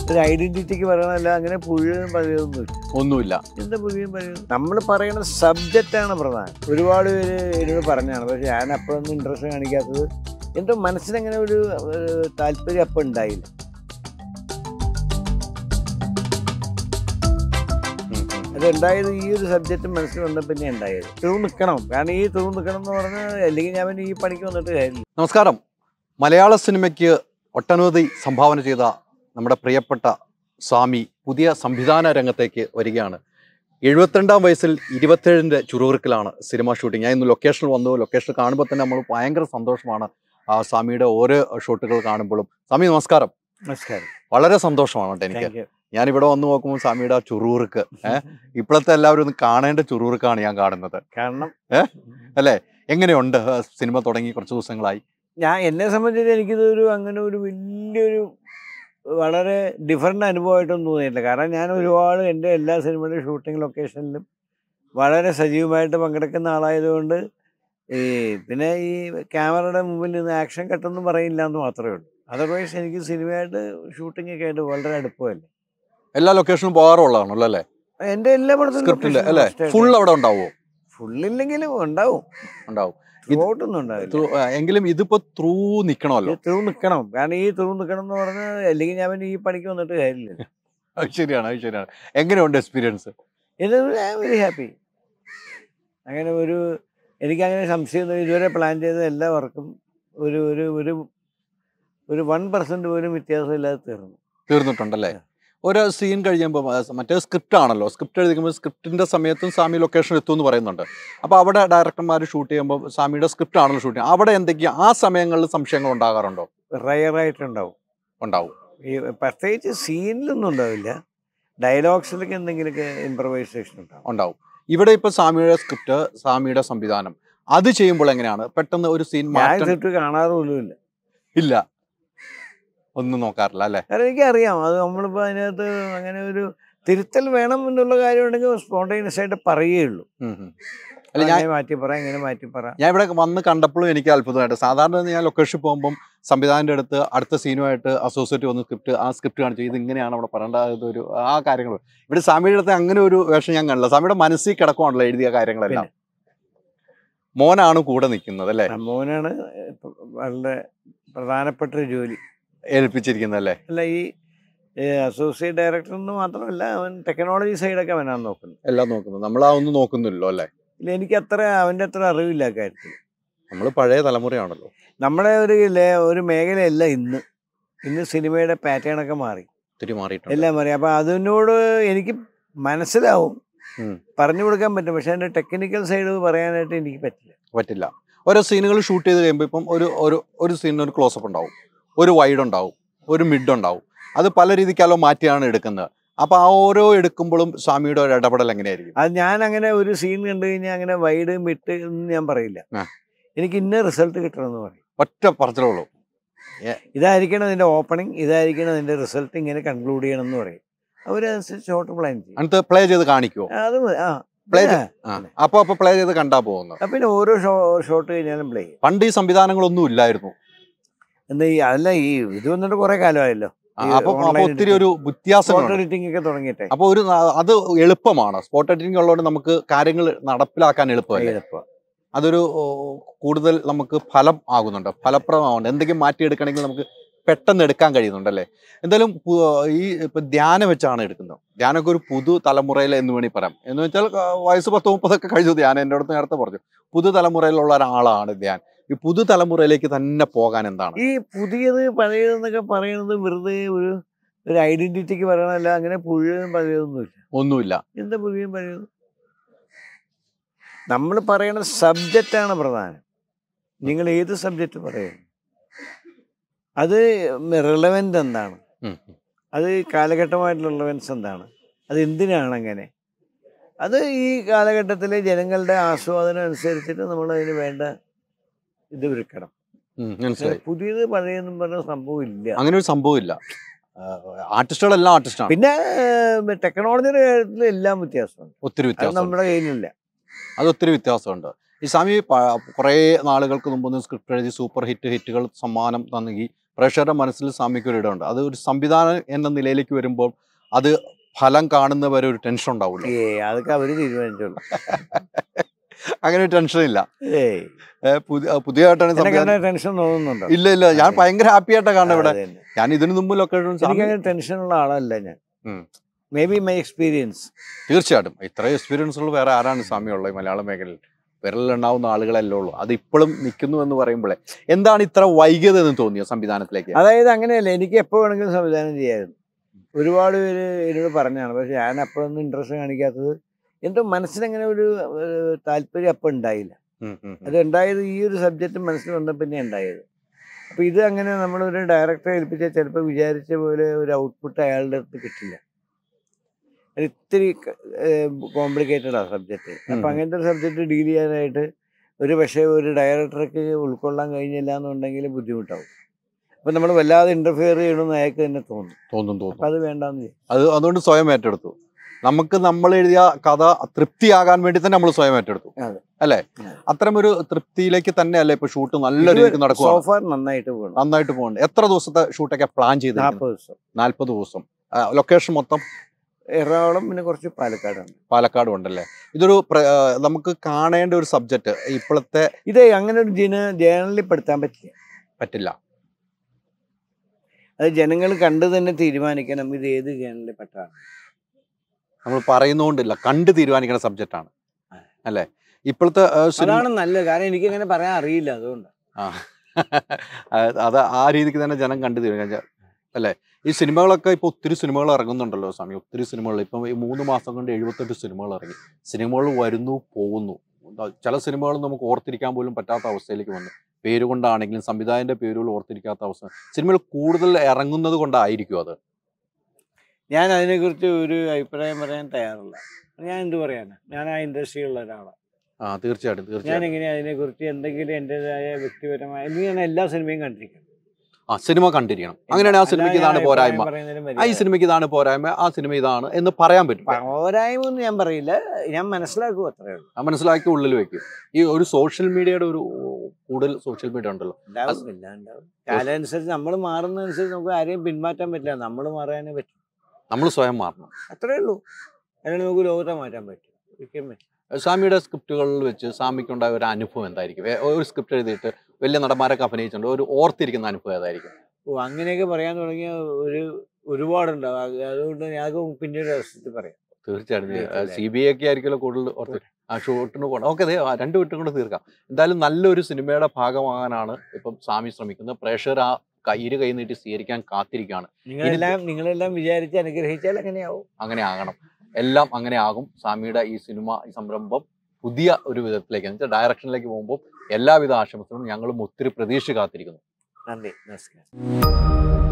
ഒരു ഐഡന്റിറ്റിക്ക് പറയണല്ല അങ്ങനെ പുഴുവും പഴയതൊന്നുമില്ല ഒന്നുമില്ല എന്താ പുഴുവും പഴയതും നമ്മൾ പറയുന്ന സബ്ജക്റ്റാണ് പ്രധാനം ഒരുപാട് പേര് എന്നോട് പറഞ്ഞാണ് പക്ഷെ ഞാൻ അപ്പോഴൊന്നും ഇൻട്രസ്റ്റ് കാണിക്കാത്തത് എന്തോ മനസ്സിനങ്ങനെ ഒരു ഏഹ്, താല്പര്യം അപ്പം ഉണ്ടായില്ല ഉം, ഉം. അത് ഉണ്ടായത് ഈ ഒരു സബ്ജക്റ്റ് മനസ്സിൽ വന്ന പിന്നെ ഉണ്ടായത് ത്രൂ നിൽക്കണം കാരണം ഈ ത്രൂ നിൽക്കണം എന്ന് പറഞ്ഞാൽ അല്ലെങ്കിൽ ഞാൻ പിന്നെ ഈ പണിക്ക് വന്നിട്ട് കാര്യമില്ല നമസ്കാരം മലയാള സിനിമയ്ക്ക് ഒട്ടനവധി സംഭാവന ചെയ്ത നമ്മുടെ പ്രിയപ്പെട്ട സ്വാമി പുതിയ സംവിധാന രംഗത്തേക്ക് വരികയാണ് എഴുപത്തിരണ്ടാം വയസ്സിൽ ഇരുപത്തേഴിൻ്റെ ചുറുകുറുക്കിലാണ് സിനിമ ഷൂട്ടിംഗ് ഞാൻ ഇന്ന് ലൊക്കേഷനിൽ വന്നു ലൊക്കേഷൻ കാണുമ്പോൾ തന്നെ നമ്മൾ ഭയങ്കര സന്തോഷമാണ് ആ സ്വാമിയുടെ ഓരോ ഷോട്ടുകൾ കാണുമ്പോഴും സ്വാമി നമസ്കാരം നമസ്കാരം വളരെ സന്തോഷമാണ് കേട്ടോ എനിക്ക് താങ്ക് യു ഞാൻ ഇവിടെ വന്ന് നോക്കുമ്പോൾ സ്വാമിയുടെ ആ ചുറുകുറുക്ക് ഏഹ് ഇപ്പോഴത്തെ എല്ലാവരും ഒന്ന് കാണേണ്ട ചുറുകുറുക്കാണ് ഞാൻ കാണുന്നത് കാരണം അല്ലേ എങ്ങനെയുണ്ട് ആ, സിനിമ തുടങ്ങി കുറച്ച് ദിവസങ്ങളായി ഞാൻ എന്നെ സംബന്ധിച്ച് എനിക്കിതൊരു അങ്ങനെ ഒരു വലിയൊരു വളരെ ഡിഫറെൻ്റ് അനുഭവമായിട്ടൊന്നും തോന്നിയിട്ടില്ല കാരണം ഞാൻ ഒരുപാട് എൻ്റെ എല്ലാ സിനിമയുടെ ഷൂട്ടിംഗ് ലൊക്കേഷനിലും വളരെ സജീവമായിട്ട് പങ്കെടുക്കുന്ന ആളായതുകൊണ്ട് ഈ പിന്നെ ഈ ക്യാമറയുടെ മുമ്പിൽ നിന്ന് ആക്ഷൻ കട്ടൊന്നും പറയില്ല എന്ന് മാത്രമേ ഉള്ളൂ അതർവൈസ് എനിക്ക് സിനിമയായിട്ട് ഷൂട്ടിംഗ് ഒക്കെ ആയിട്ട് വളരെ അടുപ്പമല്ലേ എല്ലാ ലൊക്കേഷനും പോകാറുള്ളതാണല്ലോ അല്ലേ എൻ്റെ എല്ലാ പടത്തിലും സ്ക്രിപ്റ്റില് അല്ലേ ഫുൾ അവിടെ ഉണ്ടാവുമോ ഫുള്ളില്ലെങ്കിലും ഉണ്ടാവും ഉണ്ടാവും ത്രൂട്ടൊന്നും ഉണ്ടാവില്ല Through- ആ, എങ്കിലും ഇതിപ്പോ ത്രൂ നിക്കണമല്ലോ ത്രൂ നിൽക്കണം കാരണം ഈ ത്രൂ നിൽക്കണം എന്ന് പറഞ്ഞാൽ അല്ലെങ്കിൽ ഞാൻ പിന്നെ ഈ പണിക്ക് വന്നിട്ട് കാര്യമില്ല അത് ശരിയാണ് അത് ശരിയാണ് എങ്ങനെയുണ്ട് എക്സ്പീരിയൻസ് ഇത് വെരി ഹാപ്പി അങ്ങനെ ഒരു എനിക്കങ്ങനെ സംശയമൊന്നും ഇതുവരെ പ്ലാൻ ചെയ്ത എല്ലാ വർക്കും ഒരു ഒരു ഒരു ഒരു വൺ പെർസെൻറ്റ് പോലും വ്യത്യാസമില്ലാതെ തീർന്നു തീർന്നിട്ടുണ്ടല്ലേ ഒരു സീൻ കഴിയുമ്പോൾ മറ്റേ സ്ക്രിപ്റ്റ് ആണല്ലോ സ്ക്രിപ്റ്റ് എഴുതിക്കുമ്പോൾ സ്ക്രിപ്റ്റിന്റെ സമയത്തും സ്വാമി ലൊക്കേഷൻ എത്തും എന്ന് പറയുന്നുണ്ട് അപ്പോൾ അവിടെ ഡയറക്ടർമാർ ഷൂട്ട് ചെയ്യുമ്പോൾ സ്വാമിയുടെ സ്ക്രിപ്റ്റ് ആണല്ലോ ഷൂട്ട് ചെയ്യുക അവിടെ എന്തൊക്കെയാ ആ സമയങ്ങളിൽ സംശയങ്ങൾ ഉണ്ടാകാറുണ്ടോ റയറായിട്ടുണ്ടാവും ഉണ്ടാവും ഈ പ്രത്യേകിച്ച് സീനിലൊന്നും ഉണ്ടാവില്ല ഡയലോഗ്സിലൊക്കെ എന്തെങ്കിലുമൊക്കെ ഇമ്പ്രവൈസേഷൻ ഉണ്ടാവും ഉണ്ടാവും ഇവിടെ ഇപ്പൊ സ്വാമിയുടെ സ്ക്രിപ്റ്റ് സ്വാമിയുടെ സംവിധാനം അത് ചെയ്യുമ്പോൾ എങ്ങനെയാണ് പെട്ടെന്ന് ഒരു സീൻ ഞാൻ മാറ്റം ചുറ്റും കാണാറ് പോലുമില്ല ഇല്ല ഒന്നും നോക്കാറില്ല അല്ലേ കാരണം എനിക്കറിയാം അത് നമ്മളിപ്പോൾ അതിനകത്ത് അങ്ങനെ ഒരു തിരുത്തൽ വേണം എന്നുള്ള കാര്യം ഉണ്ടെങ്കിൽ സ്പോണ്ടേനിയസ് ആയിട്ട് പറയുകയുള്ളൂ ഉം ഉം. അല്ല ഞാൻ അങ്ങനെ മാറ്റി പറ ഇങ്ങനെ മാറ്റി പറ ഞാൻ ഇവിടെ വന്ന് കണ്ടപ്പോഴും എനിക്ക് അത്ഭുതമായിട്ട് സാധാരണ ഞാൻ ലൊക്കേഷൻ പോകുമ്പം സംവിധാനൻ്റെ അടുത്ത് അടുത്ത സീനുമായിട്ട് അസോസിയേറ്റ് വന്ന് സ്ക്രിപ്റ്റ് ആ സ്ക്രിപ്റ്റ് കാണിച്ചു ഇത് ഇങ്ങനെയാണ് അവിടെ പറയേണ്ട ഒരു ആ കാര്യങ്ങൾ ഇവിടെ സ്വാമിയുടെ അടുത്ത് അങ്ങനെ ഒരു വേഷം ഞാൻ കണ്ടില്ല സ്വാമിയുടെ മനസ്സിൽ കിടക്കുവാണല്ലോ എഴുതിയ കാര്യങ്ങളെല്ലാം മോനാണ് കൂടെ നിൽക്കുന്നത് അല്ലേ മോനാണ് ഇപ്പൊ വളരെ പ്രധാനപ്പെട്ട ഒരു ജോലി ഏൽപ്പിച്ചിരിക്കുന്നത് അല്ലേ അല്ല ഈ അസോസിയേറ്റ് ഡയറക്ടർ എന്ന് മാത്രമല്ല അവൻ ടെക്നോളജി സൈഡൊക്കെ അവനാണ് നോക്കുന്നത് എല്ലാം നോക്കുന്നത് നമ്മൾ ആ ഒന്നും നോക്കുന്നില്ലല്ലോ അല്ലേ ഇല്ല എനിക്ക് അത്ര അവൻ്റെ അത്ര അറിവില്ല ആ കാര്യത്തിൽ നമ്മൾ പഴയ തലമുറയാണല്ലോ നമ്മുടെ ഒരു ലേ- ഒരു മേഖലയല്ല ഇന്ന് ഇന്ന് സിനിമയുടെ പാറ്റേൺ ഒക്കെ മാറി ഒത്തിരി മാറിയിട്ടുണ്ട് എല്ലാം മാറി അപ്പം അതിനോട് എനിക്ക് മനസ്സിലാവും ഉം. പറഞ്ഞു കൊടുക്കാൻ പറ്റും പക്ഷെ അതിൻ്റെ ടെക്നിക്കൽ സൈഡ് പറയാനായിട്ട് എനിക്ക് പറ്റില്ല പറ്റില്ല ഓരോ സീനുകൾ ഷൂട്ട് ചെയ്ത് കഴിയുമ്പോൾ ഇപ്പം ഒരു ഒരു ഒരു സീനിന് ഒരു ക്ലോസപ്പ് ഉണ്ടാവും ഒരു വൈഡ് ഉണ്ടാവും ഒരു മിഡ് ഉണ്ടാവും അത് പല രീതിക്കാലോ മാറ്റിയാണ് എടുക്കുന്നത് അപ്പൊ ആ ഓരോ എടുക്കുമ്പോഴും സ്വാമിയുടെ ഒരു ഇടപെടൽ എങ്ങനെയായിരിക്കും അത് ഞാൻ അങ്ങനെ ഒരു സീൻ കണ്ടു കഴിഞ്ഞാൽ അങ്ങനെ വൈഡ് മിട്ട് എന്ന് ഞാൻ പറയില്ല ആ. എനിക്ക് ഇന്ന റിസൾട്ട് കിട്ടണമെന്ന് പറയും ഒറ്റ പറച്ചിലുള്ളൂ ഇതായിരിക്കണം അതിൻ്റെ ഓപ്പണിങ് ഇതായിരിക്കണം അതിൻ്റെ റിസൾട്ട് ഇങ്ങനെ കൺക്ലൂഡ് ചെയ്യണം എന്ന് പറയും അവരനുസരിച്ച് ഷോർട്ട് പ്ലാൻ ചെയ്യും അടുത്ത് പ്ലേ ചെയ്ത് കാണിക്കുമോ ആ, അത് മതി. ആ പ്ലേ പിന്നെ, ആ അപ്പൊ അപ്പൊ പ്ലേ ചെയ്ത് കണ്ടാ പോകുന്നത് ആ, പിന്നെ ഓരോ ഷോ ഷോട്ട് കഴിഞ്ഞാലും പ്ലേ ചെയ്യും പണ്ട് ഈ സംവിധാനങ്ങളൊന്നും ഇല്ലായിരുന്നു എന്താ ഈ അല്ല ഈ ഇത് വന്നിട്ട് കുറെ കാലമായല്ലോ ആ, ഈ അപ്പൊ അപ്പൊ online ഒത്തിരി ഒരു ഫോട്ടോ വ്യത്യാസങ്ങളുണ്ട് എഡിറ്റിംഗ് ഒക്കെ തുടങ്ങിയിട്ടെ അപ്പൊ ഒരു ന- അത് എളുപ്പമാണ് സ്പോട്ട് എഡിറ്റിംഗ് ഉള്ളതുകൊണ്ട് നമുക്ക് കാര്യങ്ങൾ നടപ്പിലാക്കാൻ എളുപ്പമല്ലേ എളുപ്പം. അതൊരു ഓ, കൂടുതൽ നമുക്ക് ഫലം ആകുന്നുണ്ട് ഫലപ്രദമാവുന്നുണ്ട് എന്തെങ്കിലും മാറ്റിയെടുക്കണമെങ്കിൽ നമുക്ക് പെട്ടെന്ന് എടുക്കാൻ കഴിയുന്നുണ്ട് അല്ലേ എന്തായാലും പു- ഈ ഇപ്പൊ ധ്യാനം വെച്ചാണ് എടുക്കുന്നത് ധ്യാനമൊക്കെ ഒരു പുതു തലമുറയിൽ എന്ന് വേണമെങ്കിൽ പറയാം എന്ന് വെച്ചാൽ ആ, വയസ്സ് പത്ത് മുപ്പതൊക്കെ കഴിഞ്ഞു ധ്യാനം എൻ്റെ അടുത്ത് നേരത്തെ പറഞ്ഞു പുതുതലമുറയിലുള്ള ഒരാളാണ് ധ്യാൻ ഈ പുതുതലമുറയിലേക്ക് തന്നെ പോകാൻ എന്താണ് ഈ പുതിയത് പഴയതെന്നൊക്കെ പറയുന്നത് വെറുതെ ഒരു ഒരു ഐഡന്റിറ്റിക്ക് പറയണല്ല അങ്ങനെ പുതിയതും പഴയതൊന്നുമില്ല ഒന്നുമില്ല എന്താ പുതിയതും പഴയതും നമ്മൾ പറയണ സബ്ജക്റ്റാണ് പ്രധാനം നിങ്ങൾ ഏത് സബ്ജക്റ്റ് പറയുന്നു അത് റിലവൻ്റ് എന്താണ് ഉം. അത് കാലഘട്ടമായിട്ടുള്ള റിലവൻസ് എന്താണ് അത് എന്തിനാണ് അങ്ങനെ അത് ഈ കാലഘട്ടത്തിലെ ജനങ്ങളുടെ ആസ്വാദനം അനുസരിച്ചിട്ട് നമ്മൾ അതിന് വേണ്ട ഇത് ഒരുക്കണം ഉം, മനസ്സിലായി പുതിയത് പഴയതെന്നും പറഞ്ഞ സംഭവം ഇല്ല അങ്ങനെ ഒരു സംഭവം ഇല്ല ആർട്ടിസ്റ്റുകളെല്ലാം ആർട്ടിസ്റ്റാണ് പിന്നെ ടെക്നോളജിയുടെ കാര്യത്തിൽ എല്ലാം വ്യത്യാസമുണ്ട് ഒത്തിരി അത് വ്യത്യാസം നമ്മുടെ കയ്യിലില്ല അത് ഒത്തിരി വ്യത്യാസമുണ്ട് ഈ സ്വാമി പ- കുറേ നാളുകൾക്ക് മുമ്പ് സ്ക്രിപ്റ്റ് എഴുതി സൂപ്പർ ഹിറ്റ് ഹിറ്റുകൾ സമ്മാനം നൽകി പ്രേക്ഷകരുടെ മനസ്സിൽ സ്വാമിക്ക് ഒരു ഇടമുണ്ട് അത് ഒരു സംവിധാനം എന്ന നിലയിലേക്ക് വരുമ്പോൾ അത് ഫലം കാണുന്നവരെ ഒരു ടെൻഷൻ ഉണ്ടാവില്ല ഏ അതൊക്കെ അവര് തീരുമാനിച്ചോളൂ അങ്ങനെ ഒരു ടെൻഷൻ ഇല്ല ഏയ് ഏ, പുതിയ പുതിയതായിട്ടാണ് എന്നെ സംവിധാനം കണ്ട ടെൻഷൻ തോന്നുന്നുണ്ടോ ഇല്ല ഇല്ല ഞാൻ അതെ. ഭയങ്കര ഹാപ്പി ആയിട്ടാണ് കാണുന്നത് ഇവിടെ അതെ തന്നെ. ഞാൻ ഇതിനു മുമ്പ് ലൊക്കേഷൻ എനിക്ക് അങ്ങനെ ടെൻഷനുള്ള ആളല്ല ഞാൻ ഉം. മേ ബി മൈ എക്സ്പീരിയൻസ് തീർച്ചയായിട്ടും ഇത്രയും എക്സ്പീരിയൻസ് ഉള്ള വേറെ ആരാണ് സ്വാമി ഉള്ളത് ഈ മലയാള മേഖലയിൽ വിരലിലുണ്ടാവുന്ന ആളുകളല്ലേ ഉള്ളൂ അത് ഇപ്പോഴും നിൽക്കുന്നു എന്ന് പറയുമ്പോഴേ എന്താണ് ഇത്ര വൈകിയത് എന്ന് തോന്നിയോ സംവിധാനത്തിലേക്ക് അതായത് അങ്ങനെയല്ല എനിക്ക് എപ്പോൾ വേണമെങ്കിലും സംവിധാനം ചെയ്യാമായിരുന്നു ഒരുപാട് പേര് എന്നോട് പറഞ്ഞാണ് പക്ഷെ ഞാൻ അപ്പോഴൊന്നും ഇൻട്രസ്റ്റ് കാണിക്കാത്തത് എന്തോ മനസ്സിനങ്ങനെ ഒരു ഏഹ്, താല്പര്യം അപ്പം ഉണ്ടായില്ല ഉം, ഉം, ഉം. അത് ഉണ്ടായത് ഈ ഒരു സബ്ജക്റ്റ് മനസ്സിൽ വന്ന പിന്നെ ഉണ്ടായത് അപ്പോൾ ഇത് അങ്ങനെ നമ്മളൊരു ഡയറക്ടറെ ഏൽപ്പിച്ചാൽ ചിലപ്പോൾ വിചാരിച്ച പോലെ ഒരു ഔട്ട്പുട്ട് അയാളുടെ അടുത്ത് കിട്ടില്ല അത് ഇത്തിരി കോംപ്ലിക്കേറ്റഡ് ആ സബ്ജക്റ്റ് ഉം. അപ്പം അങ്ങനത്തെ ഒരു സബ്ജക്റ്റ് ഡീൽ ചെയ്യാനായിട്ട് ഒരു പക്ഷേ ഒരു ഡയറക്ടർക്ക് ഉൾക്കൊള്ളാൻ കഴിഞ്ഞില്ല എന്നുണ്ടെങ്കിൽ ബുദ്ധിമുട്ടാവും അപ്പം നമ്മൾ വല്ലാതെ ഇന്റർഫിയർ ചെയ്യണമെന്ന് അയാൾക്ക് തന്നെ തോന്നും തോന്നും അപ്പം തോന്നും അത് വേണ്ടാന്ന് വിചാരിച്ചു. അത് അതുകൊണ്ട് സ്വയം ഏറ്റെടുത്തു നമുക്ക് നമ്മൾ എഴുതിയ കഥ തൃപ്തിയാകാൻ വേണ്ടി തന്നെ നമ്മൾ സ്വയം ഏറ്റെടുത്തു അതെ. അല്ലേ അതെ. അത്തരം ഒരു തൃപ്തിയിലേക്ക് തന്നെയല്ലേ ഇപ്പൊ ഷൂട്ട് നല്ല ഇത് രീതിക്ക് നടക്കുക so far നന്നായിട്ട് പോകണം നന്നായിട്ട് പോകുന്നുണ്ട് എത്ര ദിവസത്തെ ഷൂട്ടൊക്കെ പ്ലാൻ ചെയ്ത് നാൽപ്പത് ദിവസം നാല്പത് ദിവസം ലൊക്കേഷൻ മൊത്തം എറണാകുളം പിന്നെ കുറച്ച് പാലക്കാടാണ് പാലക്കാട് ഉണ്ടല്ലേ ഇതൊരു പ്ര- ആ, നമുക്ക് കാണേണ്ട ഒരു സബ്ജക്റ്റ് ഇപ്പോഴത്തെ ഇത് അങ്ങനെ ഒരു ജന ജേണലിൽ പെടുത്താൻ പറ്റില്ല പറ്റില്ല അത് ജനങ്ങൾ കണ്ടു തന്നെ തീരുമാനിക്കണം ഇത് ഏത് ജേണലിൽ പെട്ടാണ് നമ്മൾ പറയുന്നോണ്ടില്ല കണ്ട് തീരുമാനിക്കുന്ന സബ്ജക്റ്റ് ആണ് അല്ലേ ഇപ്പോഴത്തെ ആ, സിനിമ അതാണ് നല്ലത് കാരണം എനിക്ക് അങ്ങനെ പറയാൻ അറിയില്ല അതുകൊണ്ട് ആ. അത് ആ രീതിക്ക് തന്നെ ജനം കണ്ടു തീരുമാനിച്ച അല്ലേ ഈ സിനിമകളൊക്കെ ഇപ്പൊ ഒത്തിരി സിനിമകൾ ഇറങ്ങുന്നുണ്ടല്ലോ സ്വാമി ഒത്തിരി സിനിമകൾ ഇപ്പം ഈ മൂന്ന് മാസം കൊണ്ട് എഴുപത്തെട്ട് സിനിമകൾ ഇറങ്ങി സിനിമകൾ വരുന്നു പോകുന്നു എന്താ, ചില സിനിമകൾ നമുക്ക് ഓർത്തിരിക്കാൻ പോലും പറ്റാത്ത അവസ്ഥയിലേക്ക് വന്നു പേര് കൊണ്ടാണെങ്കിലും സംവിധായകന്റെ പേരുകൾ ഓർത്തിരിക്കാത്ത അവസ്ഥ സിനിമകൾ കൂടുതൽ ഇറങ്ങുന്നത് കൊണ്ടായിരിക്കും അത് ഞാൻ അതിനെക്കുറിച്ച് ഒരു അഭിപ്രായം പറയാൻ തയ്യാറില്ല ഞാൻ എന്ത് പറയാനാ ഞാൻ ആ ഇൻഡസ്ട്രിയിലുള്ള ഒരാളാണ് ആ തീർച്ചയായിട്ടും ഞാൻ തീർച്ചയായിട്ടും എങ്ങനെയാ അതിനെക്കുറിച്ച് എന്തെങ്കിലും എൻ്റെതായ വ്യക്തിപരമായ എനിക്ക് ഞാൻ എല്ലാ സിനിമയും കണ്ടിരിക്കുന്നു ആ സിനിമ കണ്ടിരിക്കണം അങ്ങനെയാണെങ്കിൽ ആ സിനിമയ്ക്ക് ഇതാണ് പോരായ്മ ആ ഈ സിനിമയ്ക്ക് ഇതാണ് പോരായ്മ ആ സിനിമ ഇതാണ് എന്ന് പറയാൻ പറ്റും പോരായ്മ ഒന്നും ഞാൻ പറയില്ല ഞാൻ മനസ്സിലാക്കും അത്രേ ഉള്ളൂ ആ മനസ്സിലാക്കി ഉള്ളിൽ വെക്കും ഈ ഒരു സോഷ്യൽ മീഡിയയുടെ ഒരു കൂടുതൽ സോഷ്യൽ മീഡിയ ഉണ്ടല്ലോ ഉണ്ടാവും എല്ലാം ഉണ്ടാവും കാലം അനുസരിച്ച് നമ്മൾ മാറുന്നതനുസരിച്ച് നമുക്ക് ആരെയും പിന്മാറ്റാൻ പറ്റില്ല നമ്മൾ മാറാനേ പറ്റും നമ്മൾ സ്വയം മാറണം അത്രേ ഉള്ളൂ അതിനാണ് നമുക്ക് ലോകത്തെ മാറ്റാൻ പറ്റും ഒരിക്കലും പറ്റില്ല സ്വാമിയുടെ സ്ക്രിപ്റ്റുകളിൽ വെച്ച് സ്വാമിക്കുണ്ടായ ഒരു അനുഭവം എന്തായിരിക്കും വേ- ഒരു സ്ക്രിപ്റ്റ് എഴുതിയിട്ട് വലിയ നടന്മാരൊക്കെ അഭിനയിച്ചിട്ടുണ്ട് ഒരു ഓർത്തിരിക്കുന്ന അനുഭവം ഏതായിരിക്കും ഓ അങ്ങനെയൊക്കെ പറയാൻ തുടങ്ങിയ ഒരു ഒരുപാടുണ്ടാവും അത് അതുകൊണ്ട് ഞങ്ങൾക്ക് പിന്നീട് അവസരത്തിൽ പറയാം തീർച്ചയായിട്ടും തീർച്ചയായും. സി ബി ഐ ഒക്കെ ആയിരിക്കുമല്ലോ കൂടുതൽ ഓർത്ത് ആ ഷൂട്ടിന് പോകണം ഓക്കെ അതെ ആ രണ്ട് വീട്ടും കൂടെ തീർക്കാം എന്തായാലും നല്ലൊരു സിനിമയുടെ ഭാഗമാകാനാണ് ഇപ്പം സ്വാമി ശ്രമിക്കുന്നത് പ്രേക്ഷകർ ആ കയ്യില് കൈ നീട്ടി സ്വീകരിക്കാൻ കാത്തിരിക്കുകയാണ് നിങ്ങളെല്ലാം നിങ്ങളെല്ലാം വിചാരിച്ച് അനുഗ്രഹിച്ചാൽ അങ്ങനെയാവും അങ്ങനെ ആകണം എല്ലാം അങ്ങനെ ആകും സ്വാമിയുടെ ഈ സിനിമ ഈ സംരംഭം പുതിയ ഒരു വിധത്തിലേക്ക് എന്ന് വെച്ചാൽ ഡയറക്ഷനിലേക്ക് പോകുമ്പോൾ എല്ലാവിധ ആശംസകളും ഞങ്ങളും ഒത്തിരി പ്രതീക്ഷ കാത്തിരിക്കുന്നു നന്ദി നമസ്കാരം